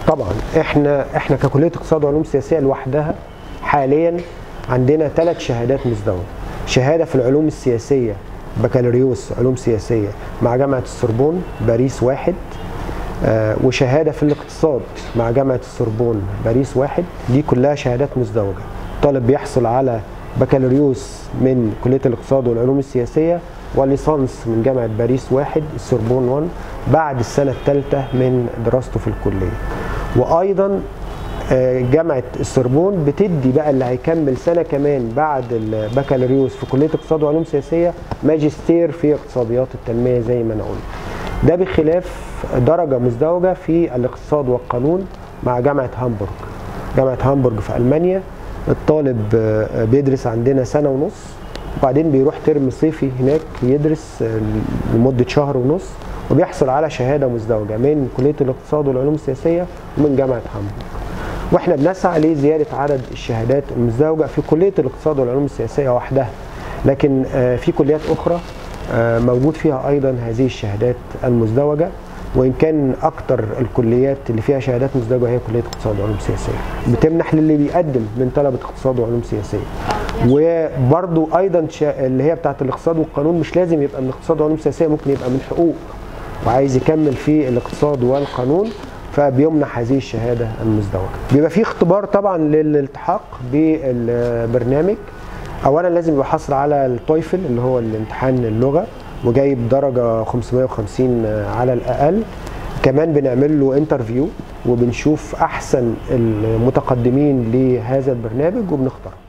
طبعا احنا احنا ككليه اقتصاد وعلوم سياسيه لوحدها حاليا عندنا ثلاث شهادات مزدوجه شهاده في العلوم السياسيه بكالوريوس علوم سياسيه مع جامعه السوربون باريس واحد آه، وشهاده في الاقتصاد مع جامعه السوربون باريس واحد دي كلها شهادات مزدوجه طالب بيحصل على بكالوريوس من كليه الاقتصاد والعلوم السياسيه وليسانس من جامعه باريس واحد السوربون 1 بعد السنه الثالثه من دراسته في الكليه وايضا آه، جامعه السوربون بتدي بقى اللي هيكمل سنه كمان بعد البكالوريوس في كليه اقتصاد وعلوم سياسيه ماجستير في اقتصاديات التنميه زي ما انا قلت ده بخلاف درجه مزدوجه في الاقتصاد والقانون مع جامعه هامبورغ جامعه هامبورغ في المانيا الطالب آه، بيدرس عندنا سنه ونص وبعدين بيروح ترم صيفي هناك يدرس آه، لمده شهر ونص وبيحصل على شهاده مزدوجه من كليه الاقتصاد والعلوم السياسيه ومن جامعه هامبورغ واحنا بنسعى لزياده عدد الشهادات المزدوجه في كليه الاقتصاد والعلوم السياسيه وحدها لكن آه، في كليات اخرى آه، موجود فيها ايضا هذه الشهادات المزدوجه وان كان اكتر الكليات اللي فيها شهادات مزدوجه هي كليه اقتصاد وعلوم سياسيه بتمنح للي بيقدم من طلبه اقتصاد وعلوم سياسيه وبرضو ايضا شا- اللي هي بتاعه الاقتصاد والقانون مش لازم يبقى من اقتصاد وعلوم سياسيه ممكن يبقى من حقوق وعايز يكمل في الاقتصاد والقانون فبيمنح هذه الشهاده المزدوجه. بيبقى في اختبار طبعا للالتحاق بالبرنامج اولا لازم يبقى حاصل على التويفل اللي هو الامتحان اللغه وجايب درجه 550 على الاقل كمان بنعمل له انترفيو وبنشوف احسن المتقدمين لهذا البرنامج وبنختار